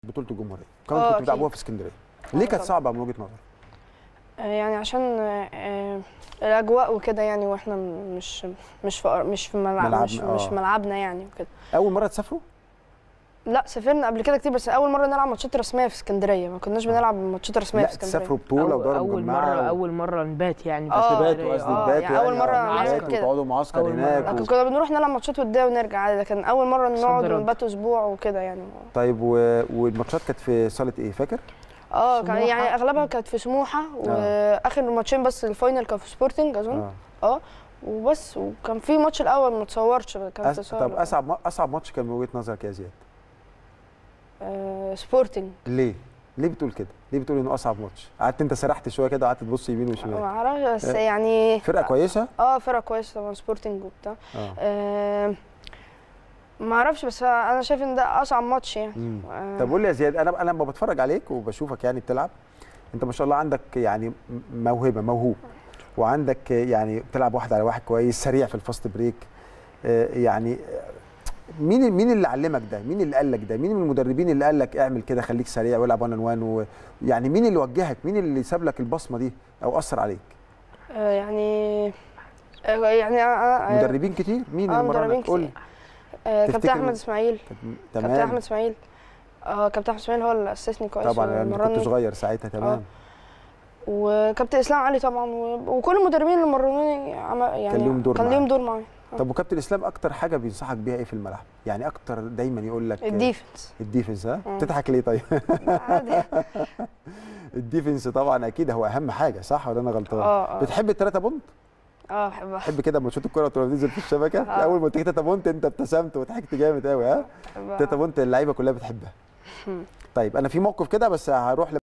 بطوله الجمهوريه كمان آه، كنتوا أكيد. بتلعبوها في اسكندريه ليه كانت طبعاً. صعبه من وجهه نظرك آه، يعني عشان آه، آه، الاجواء وكده يعني واحنا مش مش في مش في ملعب ملعبنا، مش, مش آه. في ملعبنا يعني وكده اول مره تسافروا لا سافرنا قبل كده كتير بس اول مره نلعب ماتشات رسميه في اسكندريه ما كناش بنلعب ماتشات رسميه لا في اسكندريه تسافروا بطوله أول- ودوري اول مجمعه مره و- اول مره نبات يعني في آه، تباتوا اسكندرية. قصدي آه، تباتوا يعني أول مرة معسكر نعمل كده. وتقعدوا معسكر أول مرة. هناك لكن و... كنا بنروح نلعب ماتشات وديه ونرجع عادي لكن اول مره نقعد صد رد. ونبات اسبوع وكده يعني طيب و... والماتشات كانت في صاله ايه فاكر اه كان سموحة. يعني اغلبها كانت في سموحه واخر ماتشين بس الفاينل كان في سبورتنج اظن اه اه وبس وكان في ماتش الاول ما اتصورش كان أس... تصور طب اصعب ما- اصعب ماتش كان من وجهه نظرك يا زياد آه سبورتنج ليه ليه بتقول كده ليه بتقول انه اصعب ماتش قعدت انت سرحت شويه كده قعدت تبص يمين ما وشمال اعرفش بس آه، يعني فرقه كويسه اه فرقه كويسه طبعا سبورتنج وبتاع اه آه ما اعرفش بس انا شايف ان ده اصعب ماتش يعني مم. آه طب قول لي يا زياد انا انا لما بتفرج عليك وبشوفك يعني بتلعب انت ما شاء الله عندك يعني موهبه موهوب وعندك يعني بتلعب واحد على واحد كويس سريع في الفاست بريك آه، يعني آه، مين مين اللي علمك ده؟ مين اللي قال لك ده؟ مين من المدربين اللي قال لك اعمل كده خليك سريع والعب وان وان يعني مين اللي وجهك؟ مين اللي ساب لك البصمه دي او اثر عليك؟ آه يعني آه يعني آه آه مدربين كتير؟ مين آه اللي مدربين مرنك؟ قول لي كتير. آه كابتن تفتكر احمد من- اسماعيل كابتن- كابتن تمام احمد اسماعيل اه كابتن احمد اسماعيل هو اللي اسسني كويس طبعا انا كنت ومرني. صغير ساعتها تمام وكابتن اسلام علي طبعا و... وكل المدربين اللي مرنوني عم... يعني كان ليهم دور كان معاك. ليهم دور معايا طب وكابتن اسلام اكتر حاجه بينصحك بيها ايه في الملعب؟ يعني اكتر دايما يقول لك الديفنس الديفنس ها؟ مم. بتضحك ليه طيب؟ عادي الديفنس طبعا اكيد هو اهم حاجه صح ولا انا غلطان؟ اه اه بتحب الثلاثه بونت؟ اه بحبها تحب كده لما تشوط الكوره وتبقى بتنزل في الشبكه؟ آه. اول ما تيجي ثلاثه بونت انت ابتسمت وضحكت جامد قوي ها؟ بحبها ثلاثه بونت اللعيبه كلها بتحبها. مم. طيب انا في موقف كده بس هروح